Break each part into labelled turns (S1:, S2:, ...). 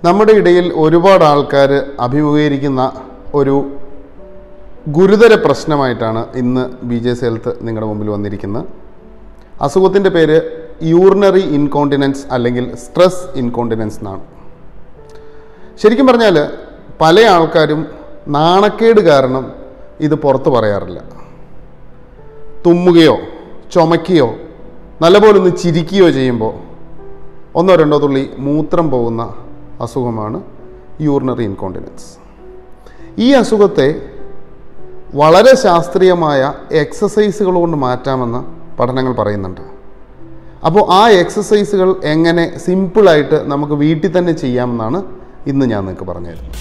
S1: നമ്മുടെ ഇടയിൽ ഒരുപാട് ആൾക്കാർ അഭിമുഖീകരിക്കുന്ന ഒരു ഗുരുതര പ്രശ്നമായിട്ടാണ് ഇന്ന് ബി ജെ ഹെൽത്ത് നിങ്ങളുടെ മുമ്പിൽ വന്നിരിക്കുന്നത് അസുഖത്തിൻ്റെ പേര് യൂറിനറി ഇൻകോണ്ടിനൻസ് അല്ലെങ്കിൽ സ്ട്രെസ് ഇൻകോണ്ടിനൻസ് എന്നാണ് ശരിക്കും പറഞ്ഞാൽ പല ആൾക്കാരും നാണക്കേട് കാരണം ഇത് പുറത്ത് പറയാറില്ല തുമ്മുകയോ ചുമയ്ക്കുകയോ നല്ലപോലെ ഒന്ന് ചിരിക്കുകയോ ചെയ്യുമ്പോൾ ഒന്നോ രണ്ടോ തുള്ളി മൂത്രം പോകുന്ന അസുഖമാണ് യൂറിനറി ഇൻകോണ്ടിനൻസ് ഈ അസുഖത്തെ വളരെ ശാസ്ത്രീയമായ എക്സസൈസുകൾ കൊണ്ട് മാറ്റാമെന്ന് പഠനങ്ങൾ പറയുന്നുണ്ട് അപ്പോൾ ആ എക്സസൈസുകൾ എങ്ങനെ സിമ്പിളായിട്ട് നമുക്ക് വീട്ടിൽ തന്നെ ചെയ്യാമെന്നാണ് ഇന്ന് ഞാൻ നിങ്ങൾക്ക് പറഞ്ഞു തരുന്നത്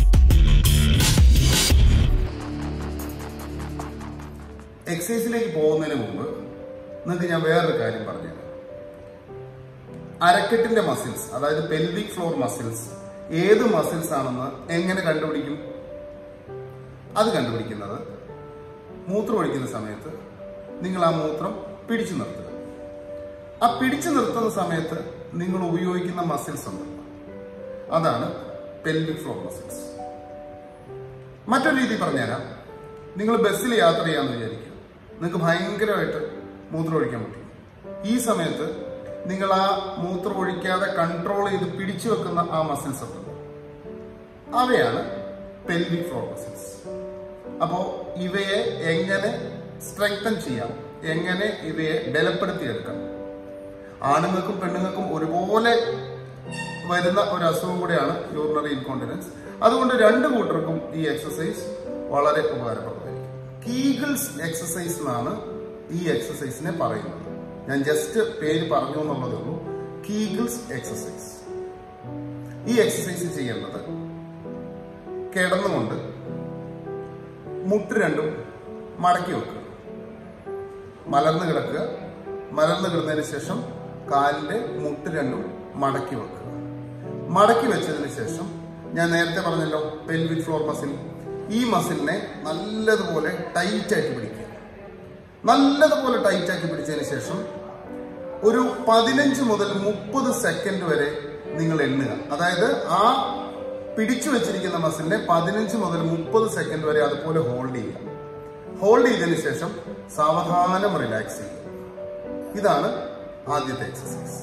S1: എക്സസൈസിലേക്ക് പോകുന്നതിന് മുമ്പ് നിങ്ങൾക്ക് ഞാൻ വേറൊരു കാര്യം പറഞ്ഞു തരാം അരക്കെട്ടിന്റെ മസിൽസ് അതായത് പെൽവിക് ഫ്ലോർ മസിൽസ് ഏത് മസിൽസ് ആണെന്ന് എങ്ങനെ കണ്ടുപിടിക്കും അത് കണ്ടുപിടിക്കുന്നത് മൂത്രം ഒഴിക്കുന്ന സമയത്ത് നിങ്ങൾ ആ മൂത്രം പിടിച്ചു നിർത്തുക ആ പിടിച്ചു നിർത്തുന്ന സമയത്ത് നിങ്ങൾ ഉപയോഗിക്കുന്ന മസിൽസ് ഉണ്ട് അതാണ് പെൽവിക് ഫ്ലോർ മസിൽസ് മറ്റൊരു രീതി പറഞ്ഞുതരാം നിങ്ങൾ ബസ്സിൽ യാത്ര ചെയ്യാന്ന് വിചാരിക്കുക നിങ്ങൾക്ക് ഭയങ്കരമായിട്ട് മൂത്രം ഒഴിക്കാൻ പറ്റും ഈ സമയത്ത് നിങ്ങൾ ആ മൂത്രം ഒഴിക്കാതെ കൺട്രോൾ ചെയ്ത് പിടിച്ചു വെക്കുന്ന ആ മസിൽസ് ഉണ്ട് അവയാണ് പെൽവിക് ഫ്ലോർ മസിൽസ് അപ്പോൾ ഇവയെ എങ്ങനെ സ്ട്രെങ്തൻ ചെയ്യാം എങ്ങനെ ഇവയെ ബലപ്പെടുത്തിയെടുക്കാം ആണുങ്ങൾക്കും പെണ്ണുങ്ങൾക്കും ഒരുപോലെ വരുന്ന ഒരു അസുഖം കൂടെയാണ് യൂറിനറി ഇൻകോണ്ടിനൻസ് അതുകൊണ്ട് രണ്ട് കൂട്ടർക്കും ഈ എക്സസൈസ് വളരെ ഉപകാരപ്രദമായിരിക്കും കീഗിൾസ് എക്സസൈസ് എന്നാണ് ഈ എക്സസൈസിനെ പറയുന്നത് ഞാൻ ജസ്റ്റ് പേര് പറഞ്ഞു എന്നുള്ളതേ ഉള്ളൂ കീഗിൾസ് എക്സസൈസ് ഈ എക്സസൈസ് ചെയ്യേണ്ടത് കിടന്നുകൊണ്ട് മുട്ട് രണ്ടും മടക്കി വെക്കുക മലർന്ന് കിടക്കുക മലർന്ന് കിടന്നതിന് ശേഷം കാലിന്റെ മുട്ട് രണ്ടും മടക്കി വെക്കുക മടക്കി വെച്ചതിന് ശേഷം ഞാൻ നേരത്തെ പറഞ്ഞല്ലോ പെൽവിക് ഫ്ലോർ മസിൽ ഈ മസിലിനെ നല്ലതുപോലെ ടൈറ്റ് ആക്കി പിടിക്കുക നല്ലതുപോലെ ടൈറ്റ് ആക്കി പിടിച്ചതിന് ശേഷം ഒരു പതിനഞ്ച് മുതൽ മുപ്പത് സെക്കൻഡ് വരെ നിങ്ങൾ എണ്ണുക അതായത് ആ പിടിച്ചു വെച്ചിരിക്കുന്ന മസിലിനെ പതിനഞ്ച് മുതൽ മുപ്പത് സെക്കൻഡ് വരെ അതുപോലെ ഹോൾഡ് ചെയ്യുക ഹോൾഡ് ചെയ്തതിന് ശേഷം സാവധാനം റിലാക്സ് ചെയ്യുക ഇതാണ് ആദ്യത്തെ എക്സസൈസ്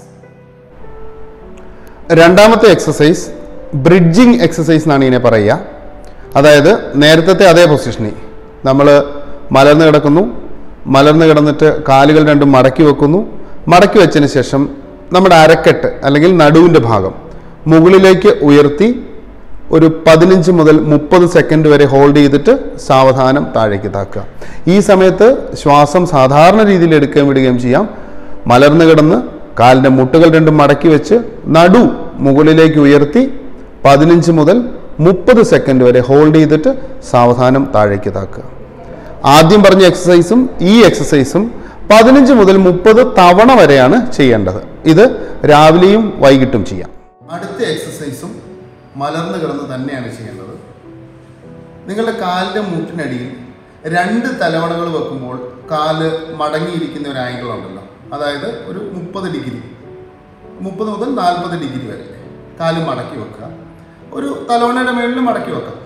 S1: രണ്ടാമത്തെ എക്സസൈസ് ബ്രിഡ്ജിങ് എക്സസൈസ് എന്നാണ് ഇതിനെ പറയുക അതായത് നേരത്തെ അതേ പൊസിഷനിൽ നമ്മൾ മലർന്ന് കിടക്കുന്നു മലർന്ന് കിടന്നിട്ട് കാലുകൾ രണ്ടും മടക്കി വെക്കുന്നു മടക്കി വെച്ചതിന് ശേഷം നമ്മുടെ അരക്കെട്ട് അല്ലെങ്കിൽ നടുവിൻ്റെ ഭാഗം മുകളിലേക്ക് ഉയർത്തി ഒരു പതിനഞ്ച് മുതൽ മുപ്പത് സെക്കൻഡ് വരെ ഹോൾഡ് ചെയ്തിട്ട് സാവധാനം താഴേക്ക് താക്കുക ഈ സമയത്ത് ശ്വാസം സാധാരണ രീതിയിൽ എടുക്കുകയും വിടുകയും ചെയ്യാം മലർന്ന് കിടന്ന് കാലിൻ്റെ മുട്ടുകൾ രണ്ടും മടക്കി വെച്ച് നടു മുകളിലേക്ക് ഉയർത്തി പതിനഞ്ച് മുതൽ മുപ്പത് സെക്കൻഡ് വരെ ഹോൾഡ് ചെയ്തിട്ട് സാവധാനം താഴേക്ക് താക്കുക ആദ്യം പറഞ്ഞ എക്സസൈസും ഈ എക്സസൈസും പതിനഞ്ച് മുതൽ മുപ്പത് തവണ വരെയാണ് ചെയ്യേണ്ടത് ഇത് രാവിലെയും വൈകിട്ടും ചെയ്യാം അടുത്ത എക്സസൈസും മലർന്നു കിടന്ന് തന്നെയാണ് ചെയ്യേണ്ടത് നിങ്ങളുടെ കാലിൻ്റെ മുട്ടിനടിയിൽ രണ്ട് തലവണകൾ വെക്കുമ്പോൾ കാല് മടങ്ങിയിരിക്കുന്ന ഒരു ആംഗിൾ ഉണ്ടല്ലോ അതായത് ഒരു മുപ്പത് ഡിഗ്രി മുപ്പത് മുതൽ നാൽപ്പത് ഡിഗ്രി വരെ കാല് മടക്കി വെക്കുക ഒരു തലവണയുടെ മേളിൽ മടക്കി വെക്കാം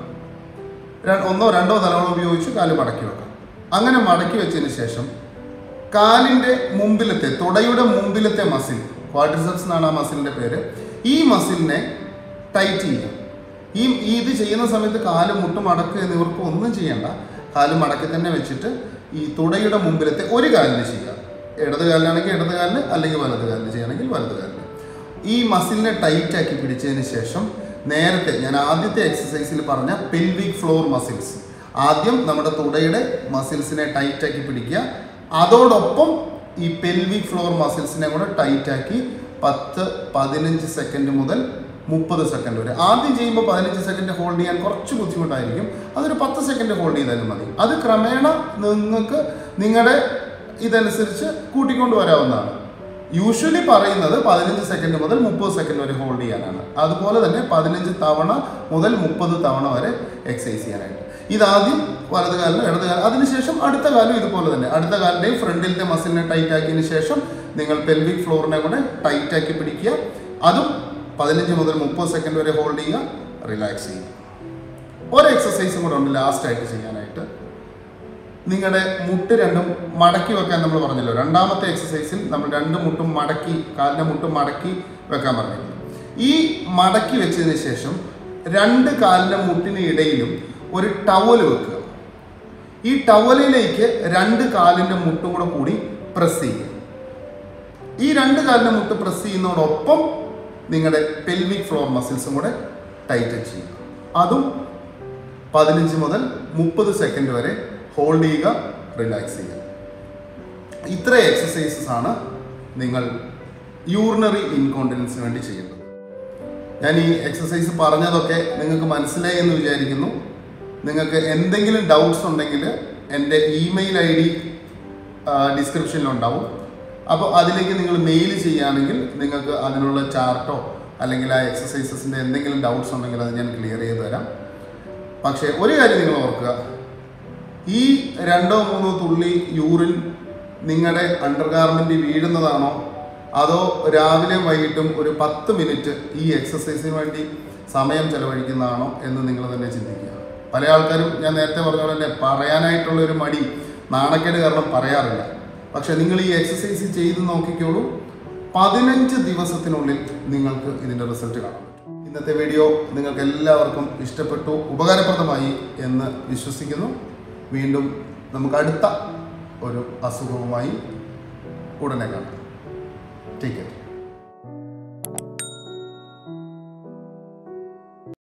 S1: ര- ഒന്നോ രണ്ടോ തലവണ ഉപയോഗിച്ച് കാല് മടക്കി വെക്കാം അങ്ങനെ മടക്കി വെച്ചതിന് ശേഷം കാലിൻ്റെ മുമ്പിലത്തെ തുടയുടെ മുമ്പിലത്തെ മസിൽ ക്വാഡ്രിസെപ്സ് എന്നാണ് ആ മസിലിൻ്റെ പേര് ഈ മസിലിനെ ടൈറ്റ് ചെയ്യുക ഈ ഈ ഇത് ചെയ്യുന്ന സമയത്ത് കാല് മുട്ട് മടക്കുക എന്നിവർക്ക് ഒന്നും ചെയ്യണ്ട കാല് മടക്കി തന്നെ വെച്ചിട്ട് ഈ തുടയുടെ മുമ്പിലത്തെ ഒരു കാലിന് ചെയ്യുക ഇടത് കാലിലാണെങ്കിൽ ഇടത് കാലിന് അല്ലെങ്കിൽ വലത് കാലിന് ചെയ്യുകയാണെങ്കിൽ വലത് കാലിന് ഈ മസിലിനെ ടൈറ്റ് ആക്കി പിടിച്ചതിന് ശേഷം നേരത്തെ ഞാൻ ആദ്യത്തെ എക്സസൈസിൽ പറഞ്ഞ പെൽവിക് ഫ്ലോർ മസിൽസ് ആദ്യം നമ്മുടെ തുടയുടെ മസിൽസിനെ ടൈറ്റ് ആക്കി പിടിക്കുക അതോടൊപ്പം ഈ പെൽവിക് ഫ്ലോർ മസിൽസിനെ കൂടെ ടൈറ്റ് ആക്കി പത്ത് പതിനഞ്ച് സെക്കൻഡ് മുതൽ മുപ്പത് സെക്കൻഡ് വരെ ആദ്യം ചെയ്യുമ്പോൾ പതിനഞ്ച് സെക്കൻഡ് ഹോൾഡ് ചെയ്യാൻ കുറച്ച് ബുദ്ധിമുട്ടായിരിക്കും അതൊരു പത്ത് സെക്കൻഡ് ഹോൾഡ് ചെയ്താലും മതി അത് ക്രമേണ നിങ്ങൾക്ക് നിങ്ങളുടെ ഇതനുസരിച്ച് കൂട്ടിക്കൊണ്ട് വരാവുന്നതാണ് യൂഷ്വലി പറയുന്നത് പതിനഞ്ച് സെക്കൻഡ് മുതൽ മുപ്പത് സെക്കൻഡ് വരെ ഹോൾഡ് ചെയ്യാനാണ് അതുപോലെ തന്നെ പതിനഞ്ച് തവണ മുതൽ മുപ്പത് തവണ വരെ എക്സസൈസ് ചെയ്യാനായിട്ട് ഇതാദ്യം വലത് കാലിലും ഇടത് കാലം അതിനുശേഷം അടുത്ത കാലം ഇതുപോലെ തന്നെ അടുത്ത കാലിൻ്റെയും ഫ്രണ്ടിലത്തെ മസിലിനെ ടൈറ്റ് ആക്കിയതിന് ശേഷം നിങ്ങൾ പെൽവിക് ഫ്ലോറിനെ കൂടെ ടൈറ്റ് ആക്കി പിടിക്കുക അതും പതിനഞ്ച് മുതൽ മുപ്പത് സെക്കൻഡ് വരെ ഹോൾഡ് ചെയ്യുക റിലാക്സ് ചെയ്യുക ഒരു എക്സസൈസും കൂടെ ഉണ്ട് ലാസ്റ്റ് ആയിട്ട് ചെയ്യാനായിട്ട് നിങ്ങളുടെ മുട്ട് രണ്ടും മടക്കി വെക്കാൻ നമ്മൾ പറഞ്ഞല്ലോ രണ്ടാമത്തെ എക്സസൈസിൽ നമ്മൾ രണ്ട് മുട്ടും മടക്കി കാലിൻ്റെ മുട്ടും മടക്കി വെക്കാൻ പറഞ്ഞിരുന്നു ഈ മടക്കി വെച്ചതിന് ശേഷം രണ്ട് കാലിൻ്റെ മുട്ടിന് ഇടയിലും ഒരു ടവൽ വെക്കുക ഈ ടവലിലേക്ക് രണ്ട് കാലിൻ്റെ മുട്ടും കൂടെ കൂടി പ്രസ് ചെയ്യുക ഈ രണ്ട് കാലിൻ്റെ മുട്ട് പ്രസ് ചെയ്യുന്നതോടൊപ്പം നിങ്ങളുടെ പെൽവിക് ഫ്ലോർ മസിൽസും കൂടെ ടൈറ്റൻ ചെയ്യുക അതും പതിനഞ്ച് മുതൽ മുപ്പത് സെക്കൻഡ് വരെ ഹോൾഡ് ചെയ്യുക റിലാക്സ് ചെയ്യുക ഇത്ര എക്സസൈസസ് ആണ് നിങ്ങൾ യൂറിനറി ഇൻകോണ്ടിനൻസിന് വേണ്ടി ചെയ്യേണ്ടത് ഞാൻ ഈ എക്സസൈസ് പറഞ്ഞതൊക്കെ നിങ്ങൾക്ക് മനസ്സിലായി എന്ന് വിചാരിക്കുന്നു നിങ്ങൾക്ക് എന്തെങ്കിലും ഡൗട്ട്സ് ഉണ്ടെങ്കിൽ എൻ്റെ ഇമെയിൽ ഐ ഡി ഡിസ്ക്രിപ്ഷനിലുണ്ടാവും അപ്പോൾ അതിലേക്ക് നിങ്ങൾ മെയിൽ ചെയ്യുകയാണെങ്കിൽ നിങ്ങൾക്ക് അതിനുള്ള ചാർട്ടോ അല്ലെങ്കിൽ ആ എക്സസൈസസിൻ്റെ എന്തെങ്കിലും ഡൗട്ട്സ് ഉണ്ടെങ്കിൽ അത് ഞാൻ ക്ലിയർ ചെയ്ത് തരാം പക്ഷേ ഒരു കാര്യം നിങ്ങൾ ഓർക്കുക ഈ രണ്ടോ മൂന്നോ തുള്ളി യൂറിൻ നിങ്ങളുടെ അണ്ടർ ഗാർമെന്റ് വീഴുന്നതാണോ അതോ രാവിലെയും വൈകിട്ടും ഒരു പത്ത് മിനിറ്റ് ഈ എക്സസൈസിന് വേണ്ടി സമയം ചെലവഴിക്കുന്നതാണോ എന്ന് നിങ്ങൾ തന്നെ ചിന്തിക്കുക പല ആൾക്കാരും ഞാൻ നേരത്തെ പറഞ്ഞ പോലെ തന്നെ പറയാനായിട്ടുള്ള ഒരു മടി നാണക്കേട് കാരണം പറയാറില്ല പക്ഷെ നിങ്ങൾ ഈ എക്സസൈസ് ചെയ്ത് നോക്കിക്കോളൂ പതിനഞ്ച് ദിവസത്തിനുള്ളിൽ നിങ്ങൾക്ക് ഇതിൻ്റെ റിസൾട്ട് കാണാൻ പറ്റും ഇന്നത്തെ വീഡിയോ നിങ്ങൾക്ക് എല്ലാവർക്കും ഇഷ്ടപ്പെട്ടു ഉപകാരപ്രദമായി എന്ന് വിശ്വസിക്കുന്നു വീണ്ടും നമുക്ക് അടുത്ത ഒരു അസുഖവുമായി ഉടനെ കാണാം ടേക്ക് കെയർ